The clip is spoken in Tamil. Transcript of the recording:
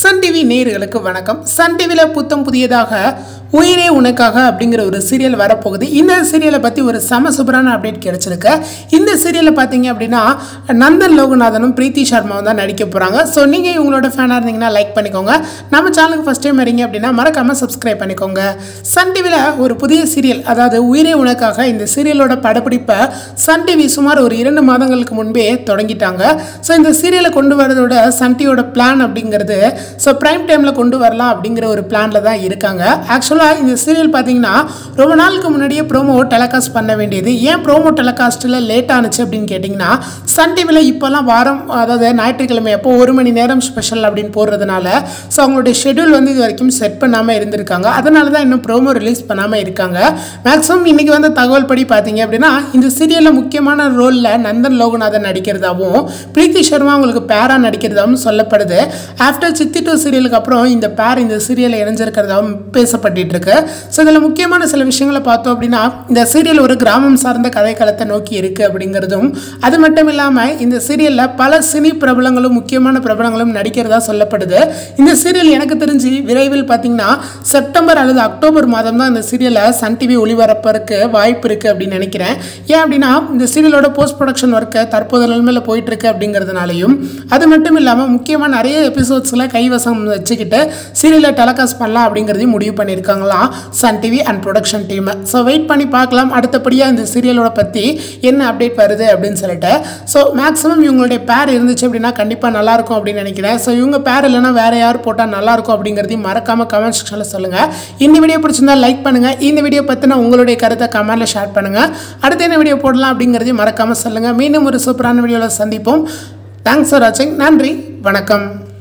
சன் டிவி நேயர்களுக்கு வணக்கம் சன் டிவியில் புத்தம் புதியதாக உயிரே உனக்காக அப்படிங்கிற ஒரு சீரியல் வரப்போகுது இந்த சீரியலை பற்றி ஒரு சம சூப்பரான அப்டேட் கிடைச்சிருக்கு இந்த சீரியலை பார்த்தீங்க அப்படின்னா நந்தன் லோகநாதனும் பிரீத்தி சர்மாவும் தான் நடிக்க போகிறாங்க ஸோ நீங்கள் இவங்களோட ஃபேனாக இருந்தீங்கன்னா லைக் பண்ணிக்கோங்க நம்ம சேனலுக்கு ஃபஸ்ட் டைம் வரீங்க அப்படின்னா மறக்காமல் சப்ஸ்கிரைப் பண்ணிக்கோங்க சன் டிவியில் ஒரு புதிய சீரியல் அதாவது உயிரே உனக்காக இந்த சீரியலோட படப்பிடிப்பை சன் டிவி சுமார் ஒரு இரண்டு மாதங்களுக்கு முன்பே தொடங்கிட்டாங்க ஸோ இந்த சீரியலை கொண்டு வரதோட சன் டிவியோட பிளான் அப்படிங்கிறது ஸோ ப்ரைம் டைமில் கொண்டு வரலாம் அப்படிங்கிற ஒரு பிளானில் தான் இருக்காங்க ஆக்சுவலாக இந்த சீரியல் பார்த்தீங்கன்னா ரொம்ப நாளுக்கு முன்னாடியே ப்ரோமோ டெலகாஸ்ட் பண்ண வேண்டியது ஏன் ப்ரோமோ டெலகாஸ்ட்டில் லேட் ஆனுச்சு அப்படின்னு கேட்டிங்கன்னா சன் டிவியில் இப்போல்லாம் வாரம் அதாவது ஞாயிற்றுக்கிழமை அப்போ ஒரு மணி நேரம் ஸ்பெஷல் அப்படின்னு போடுறதுனால ஸோ அவங்களுடைய ஷெட்யூல் வந்து இது வரைக்கும் செட் பண்ணாமல் இருந்திருக்காங்க அதனால தான் இன்னும் ப்ரோமோ ரிலீஸ் பண்ணாமல் இருக்காங்க மேக்ஸிமம் இன்றைக்கி வந்து தகவல் படி பார்த்தீங்க அப்படின்னா இந்த சீரியலில் முக்கியமான ரோலில் நந்தன் லோகநாதன் நடிக்கிறதாவும் பிரீத்தி சர்மா உங்களுக்கு பேரா நடிக்கிறதாவும் சொல்லப்படுது ஆஃப்டர் சித்தி டூ சீரியலுக்கு அப்புறம் இந்த பேர் இந்த சீரியலில் இணைஞ்சிருக்கிறதாவும் பேசப்பட்டு இருக்கு ஸோ இதில் முக்கியமான சில விஷயங்களை பார்த்தோம் அப்படின்னா இந்த சீரியல் ஒரு கிராமம் சார்ந்த கதைக்களத்தை நோக்கி இருக்குது அப்படிங்கிறதும் அது மட்டும் இல்லாமல் இந்த சீரியலில் பல சினி பிரபலங்களும் முக்கியமான பிரபலங்களும் நடிக்கிறதா சொல்லப்படுது இந்த சீரியல் எனக்கு தெரிஞ்சு விரைவில் பார்த்தீங்கன்னா செப்டம்பர் அல்லது அக்டோபர் மாதம் தான் இந்த சீரியலை சன் டிவி ஒளிபரப்பறக்கு வாய்ப்பு இருக்குது அப்படின்னு நினைக்கிறேன் ஏன் அப்படின்னா இந்த சீரியலோட போஸ்ட் ப்ரொடக்ஷன் ஒர்க்கு தற்போது நிலைமையில் போயிட்டு இருக்கு அப்படிங்கிறதுனாலையும் அது மட்டும் இல்லாமல் முக்கியமாக நிறைய எபிசோட்ஸில் கைவசம் வச்சுக்கிட்டு சீரியலை டெலகாஸ்ட் பண்ணலாம் அப்படிங்கிறதையும் முடிவு பண்ணியிருக்காங்களாம் Sun TV and production team so wait பண்ணி பார்க்கலாம் அடுத்தபடியாக இந்த சீரியலோட பற்றி என்ன அப்டேட் வருது அப்படின்னு சொல்லிட்டு ஸோ மேக்ஸிமம் இவங்களுடைய பேர் இருந்துச்சு அப்படின்னா கண்டிப்பாக நல்லாயிருக்கும் அப்படின்னு நினைக்கிறேன் ஸோ இவங்க பேர் இல்லைன்னா வேறு யார் போட்டால் நல்லாயிருக்கும் அப்படிங்கிறதையும் மறக்காமல் கமெண்ட் செக்ஷனில் சொல்லுங்கள் இந்த வீடியோ பிடிச்சிருந்தா லைக் பண்ணுங்கள் இந்த வீடியோ பற்றின உங்களுடைய கருத்தை கமெண்ட்டில் ஷேர் பண்ணுங்கள் அடுத்து என்ன வீடியோ போடலாம் அப்படிங்கிறதையும் மறக்காமல் சொல்லுங்கள் மீண்டும் ஒரு சூப்பரான வீடியோவில் சந்திப்போம் தேங்க்ஸ் ஃபார் வாட்சிங் நன்றி வணக்கம்